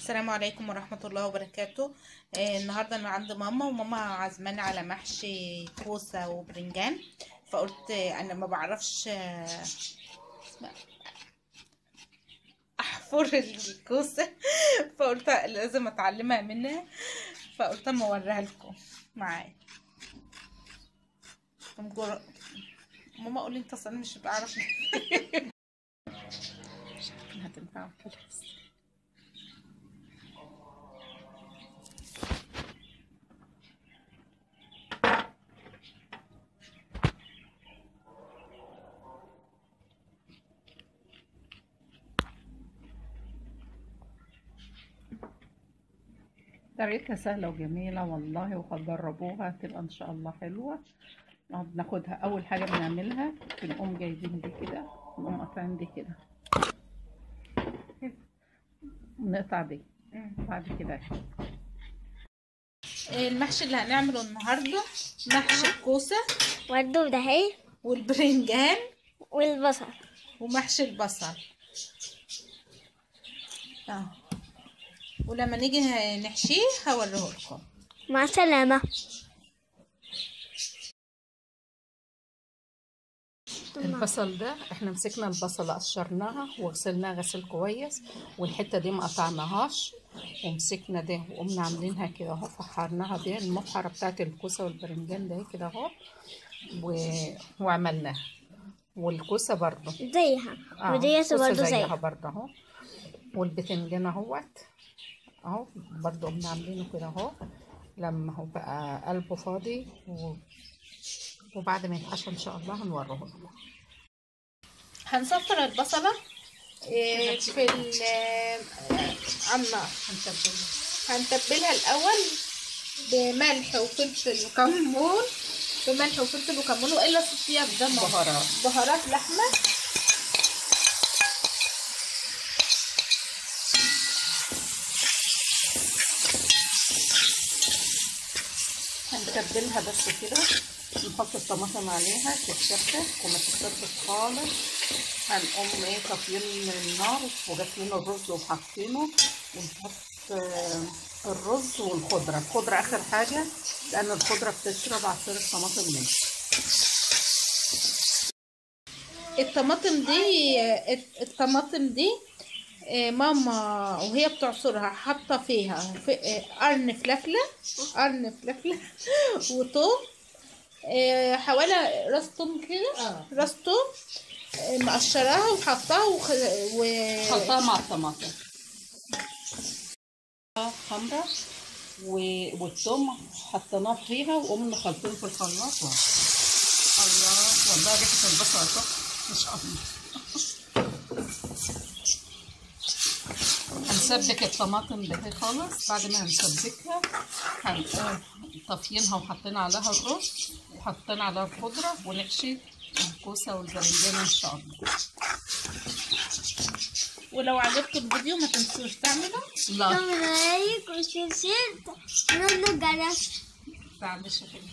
السلام عليكم ورحمة الله وبركاته آه النهاردة أنا عند ماما وماما عازماني على محشي كوسة وبرنجان فقلت آه أنا ما بعرفش آه أحفر الكوسة فقلت لازم أتعلمها منها فقلت أما أوريها لكم معايا مجر- ماما قولي أنت أصلا مش بعرف هتنفع خلاص طريقتها سهلة وجميلة والله وهتجربوها تبقى إن شاء الله حلوة نقعد ناخدها أول حاجة بنعملها بنقوم جايبين دي كده ونقوم قاطعين دي كده ونقطع دي بعد كده المحشي اللي هنعمله النهارده محشي الكوسه والدودة اهي والبرنجان والبصل ومحشي البصل اه ولما نيجي نحشيه هوريه لكم مع السلامة البصل ده احنا مسكنا البصلة قشرناها وغسلناها غسيل كويس والحتة دي ما قطعناهاش ومسكنا ده وقمنا عاملينها كده اهو فحرناها بيها المبحرة بتاعت الكوسة والبرنجان ده كده اهو و... وعملناها والكوسة برضو زيها اه وديت الكوسة برضه زيها زيها برضه اهو والبتنجان اهوت اهو برضه قمنا عاملينه كده اهو لما هو بقى قلبه فاضي و... وبعد ما يتحشى ان شاء الله هنوريه لكم هنصفر البصله إيه، في ال- آه، على النار هنتبلها هنتبلها الاول بملح وفلفل وكمون بملح وفلفل وكمون والا صفيها بدم بهارات بهارات لحمه هنتبلها بس كده نحط الطماطم عليها تتشفت وما تتشفت خالص هنقوم ايه طافيين النار وغاسلين الرز وحاطينه ونحط آه، الرز والخضرة الخضرة آخر حاجة لأن الخضرة بتشرب عصير الطماطم منه الطماطم دي الطماطم دي آه، ماما وهي بتعصرها حاطه فيها في آه، قرن فلفله قرن فلفله وتوم آه، حوالي راس توم كده راس توم آه، مقشراها وحطاها وخ... و... خلطها مع الطماطم خمرة و- والثوم حطيناه فيها وقمنا خلطين في الخلاط و- الله والله ريحة البصل تحفة ما شاء الله هنسبك الطماطم ده خالص بعد ما هنسبكها هنقوم طافيينها وحاطين عليها الرز وحاطين عليها الخضرة ونحشي الكوسة والبرنجان إن شاء الله ولو عجبكم الفيديو ما تنسوش تعملوا لا لايك وشير نضغط جرس تعملش كده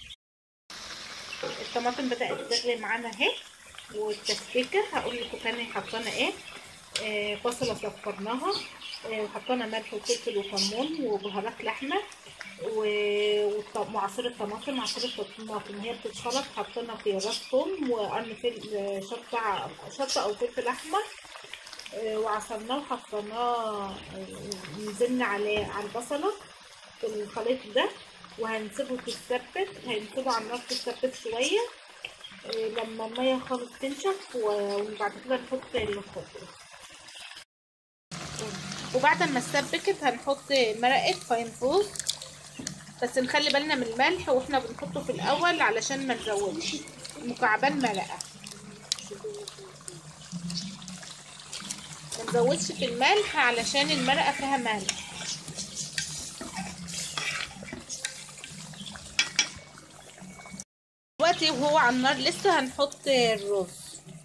الطماطم بدأت تغلي معانا اهي والتسبيكة هقول لكم تاني حطينا ايه آه بصلة صفرناها آه وحطينا ملح وفلفل وكمون وبهارات لحمة و- والط- وعصير الطماطم عصير الطماطم هي بتتخلط حطينا في راس ثوم وقرن فل شطة شطة أو فلفل أحمر آه وعصرناه وحطيناه آه، نزلنا عليه على البصلة في الخليط ده وهنسيبه تتثبت هنسيبه على النار تتثبت شوية إيه، لما المية خالص تنشف و- وبعد كده نحط الخضرة وبعد ما اتسبكت هنحط مرقة فاينفوز بس نخلي بالنا من الملح واحنا بنحطه في الأول علشان ما نزودش مكعبان مرقة ما نزودش في الملح علشان المرقة فيها ملح دلوقتي وهو على النار لسه هنحط الرز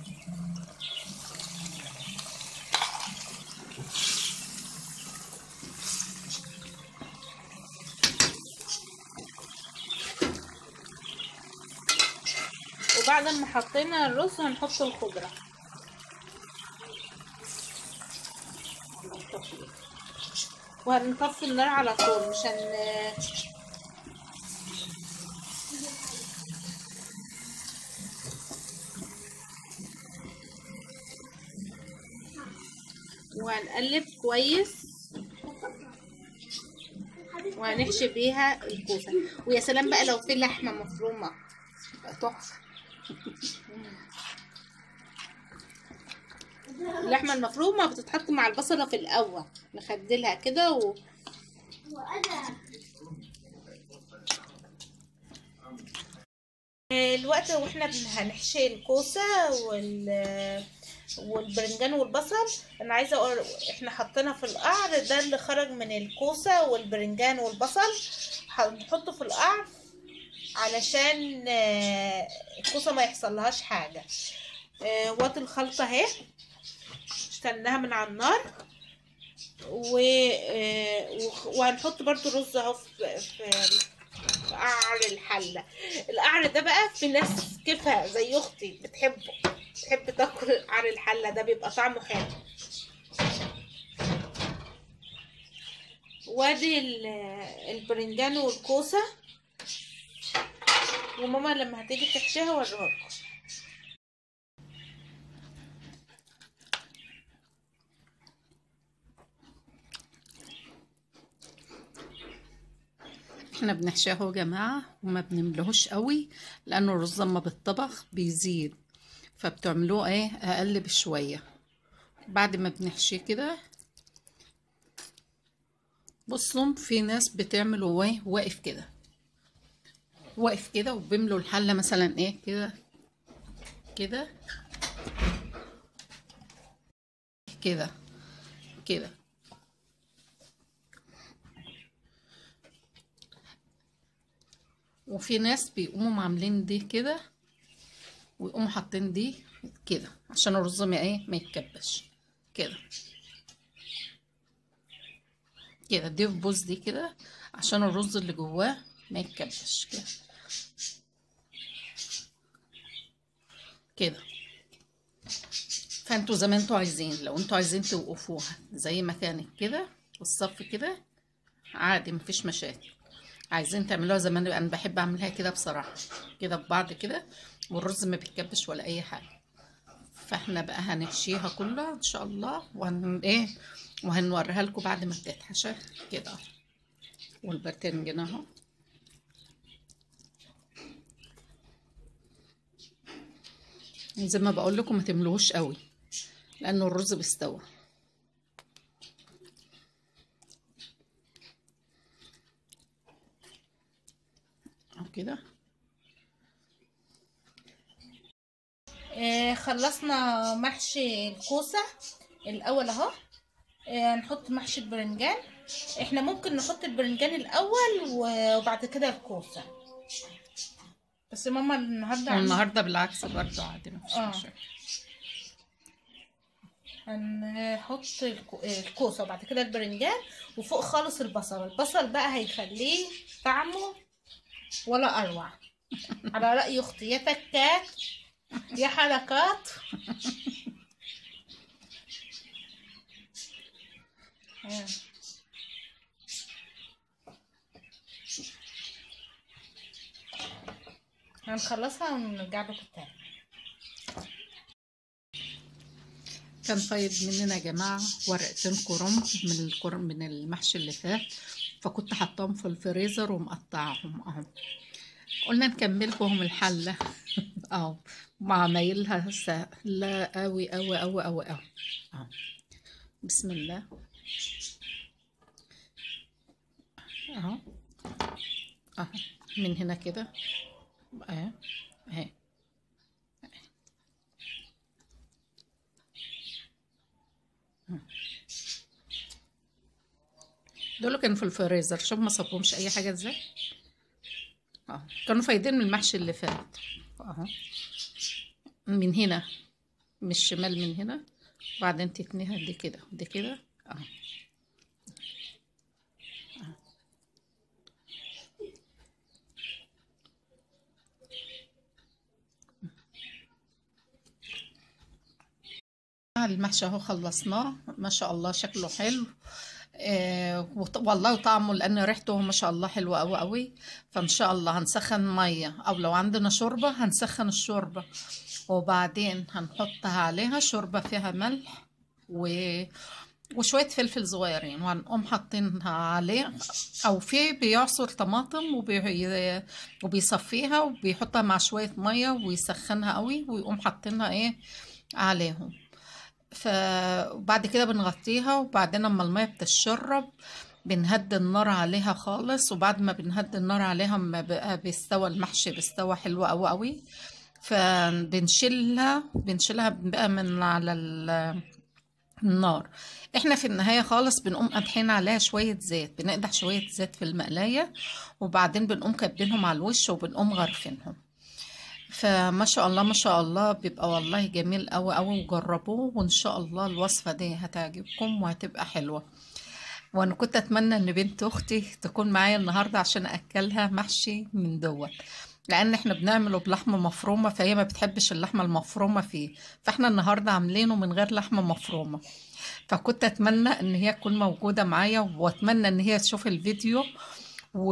وبعد ما حطينا الرز هنحط الخضرة وهنطفي النار على طول مش هن وهنقلب كويس وهنحشي بيها الكوسة ويا سلام بقى لو في لحمة مفرومة تبقى تحفة اللحمة المفرومة بتتحط مع البصلة في الأول نخدلها كده و... الوقت واحنا بن- هنحشي الكوسة وال والبرنجان والبصل انا عايزه اقول احنا حطينا في القعر ده اللي خرج من الكوسه والبرنجان والبصل هنحطه في القعر علشان آه، الكوسه ما يحصلهاش حاجه آه، وقت الخلطه اهي اشتلناها من على النار و... آه، وخ- وهنحط برضو رز اهو في في في قعر الحله القعر ده بقى في ناس كيفها زي اختي بتحبه تحب تاكل قعر الحله ده بيبقى طعمه حلو وادي ال- البرنجان والكوسه وماما لما هتيجي تحشيها اوريها لكم احنا بنحشيه يا جماعة وما بنملهوش قوي لانه الرز لما بالطبخ بيزيد فبتعملوه ايه اقل بشوية بعد ما بنحشيه كده بصوا في ناس بتعملوا ايه واقف كده واقف كده وبيملوا الحلة مثلا ايه كده كده كده كده وفي ناس بيقوموا عاملين دي كده ويقوموا حاطين دي كده عشان الرز ما ايه ما يتكبش كده كده دي في بوز دي كده عشان الرز اللي جواه ما يتكبش كده كده فانتوا زي ما انتوا عايزين لو انتوا عايزين توقفوها زي ما كانت كده والصف كده عادي مفيش مشاكل عايزين تعملوها زي ما انا أنا بحب اعملها كده بصراحه كده ببعض كده والرز ما بيتكبش ولا اي حاجه فاحنا بقى هنحشيها كلها ان شاء الله وهن ايه وهنوريها لكم بعد ما بتتحشى كده والبرتنجان اهو زي ما بقول لكم ما تملوهوش قوي لانه الرز بيستوى أهو كده آه خلصنا محشي الكوسة الأول أهو آه هنحط محشي البرنجان احنا ممكن نحط البرنجان الأول و- وبعد كده الكوسة بس ماما النهاردة عم- والنهارده بالعكس برضه عادي مفيش آه. مشاكل هنحط الكو- الكوسة وبعد كده البرنجان وفوق خالص البصل البصل بقى هيخليه طعمه ولا أروع على رأي أختي يا تكات يا حركات آه. هنخلصها ونرجع لكم تاني كان طيب مننا يا جماعة ورقتين كرنب من الكرنب من المحشي اللي فات فكنت حطاهم في الفريزر ومقطعهم اهو قلنا نكمل بهم الحلة اهو مع عمايلها سهلة قوي قوي قوي قوي قوي اهو بسم الله اهو اهو من هنا كده اهي اهي دول كانوا في الفريزر شوف ما صابهمش اي حاجه ازاي اهو كانوا فايدين من المحشي اللي فات اهو من هنا من الشمال من هنا وبعدين تتنيها دي كده دي كده اهو أهو. المحشي اهو خلصناه ما شاء الله شكله حلو آه، وط- والله طعمه لان ريحته ما شاء الله حلوه قوي قوي فان شاء الله هنسخن ميه او لو عندنا شوربه هنسخن الشوربه وبعدين هنحطها عليها شوربه فيها ملح و وشويه فلفل صغيرين وهنقوم حاطينها عليه او في بيعصر طماطم وبي... وبيصفيها وبيحطها مع شويه ميه ويسخنها قوي ويقوم حاطينها ايه عليهم فبعد كده بنغطيها وبعدين لما المية بتتشرب بنهدي النار عليها خالص وبعد ما بنهدي النار عليها ما بقى بيستوى المحشي بيستوى حلو قوي قوي فبنشيلها بنشيلها بقى من على ال- النار احنا في النهاية خالص بنقوم قادحين عليها شوية زيت بنقدح شوية زيت في المقلاية وبعدين بنقوم كاتبينهم على الوش وبنقوم غرفينهم فما شاء الله ما شاء الله بيبقى والله جميل قوي قوي وجربوه وان شاء الله الوصفة دي هتعجبكم وهتبقى حلوة وانا كنت اتمنى ان بنت اختي تكون معايا النهارده عشان اكلها محشي من دوت لان احنا بنعمله بلحمه مفرومه فهي ما بتحبش اللحمه المفرومه فيه فاحنا النهارده عاملينه من غير لحمه مفرومه فكنت اتمنى ان هي تكون موجوده معايا واتمنى ان هي تشوف الفيديو و...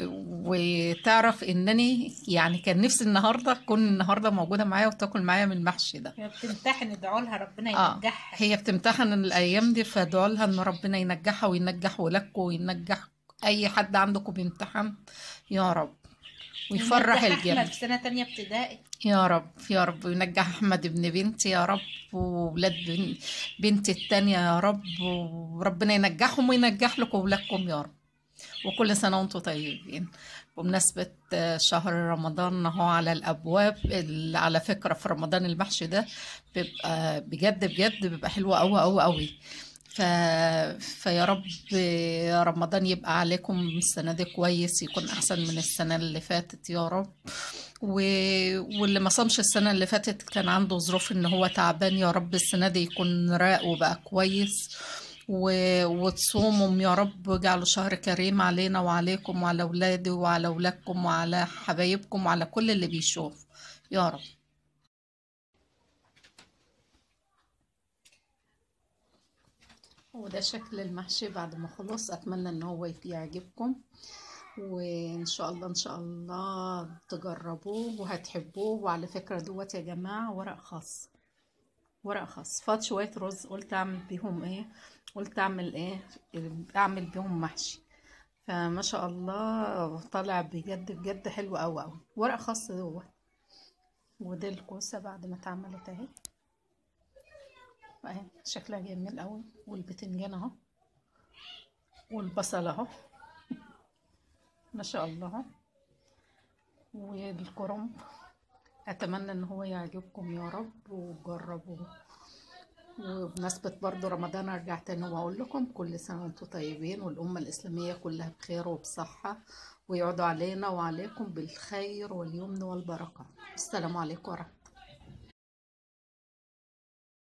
وتعرف انني يعني كان نفسي النهارده تكون النهارده موجوده معايا وتاكل معايا من المحشي ده هي بتمتحن ادعوا لها ربنا اه ينجحها هي بتمتحن الايام دي فادعوا لها ان ربنا ينجحها وينجح ولادكم وينجح اي حد عندكم بيمتحن يا رب ويفرح ونجح الجميع احمد في سنه تانية ابتدائي يا رب يا رب وينجح احمد ابن بنتي يا رب وولاد بن- بنتي التانية يا رب وربنا ينجحهم وينجح لكم ولادكم يا رب وكل سنة وانتم طيبين بمناسبة آه، شهر رمضان اهو على الأبواب ال- على فكرة في رمضان المحشي ده بيبقى بجد بجد بيبقى حلو أوي أوي أوي ف... فيا رب رمضان يبقى عليكم السنة دي كويس يكون أحسن من السنة اللي فاتت يا رب و... واللي ما صامش السنة اللي فاتت كان عنده ظروف إن هو تعبان يا رب السنة دي يكون راق وبقى كويس و... وتصوموا يا رب واجعلوا شهر كريم علينا وعليكم وعلى أولادي وعلى أولادكم وعلى حبايبكم وعلى كل اللي بيشوف يا رب وده شكل المحشي بعد ما خلص اتمنى ان هو يعجبكم وان شاء الله ان شاء الله تجربوه وهتحبوه وعلى فكرة دوت يا جماعة ورق خاص ورق خاص فات شوية رز قلت اعمل بيهم ايه قلت اعمل ايه اعمل بيهم محشي فما شاء الله طالع بجد بجد حلو قوي قوي ورق خاص دوت ودي الكوسة بعد ما اتعملت اهي اهي شكلها جميل قوي والبتنجان اهو والبصل اهو ما شاء الله والكرنب اتمنى ان هو يعجبكم يا رب وجربوه وبمناسبة برضو رمضان ارجع تاني واقول لكم كل سنة وانتم طيبين والامة الاسلامية كلها بخير وبصحة ويعودوا علينا وعليكم بالخير واليمن والبركة السلام عليكم ورحمة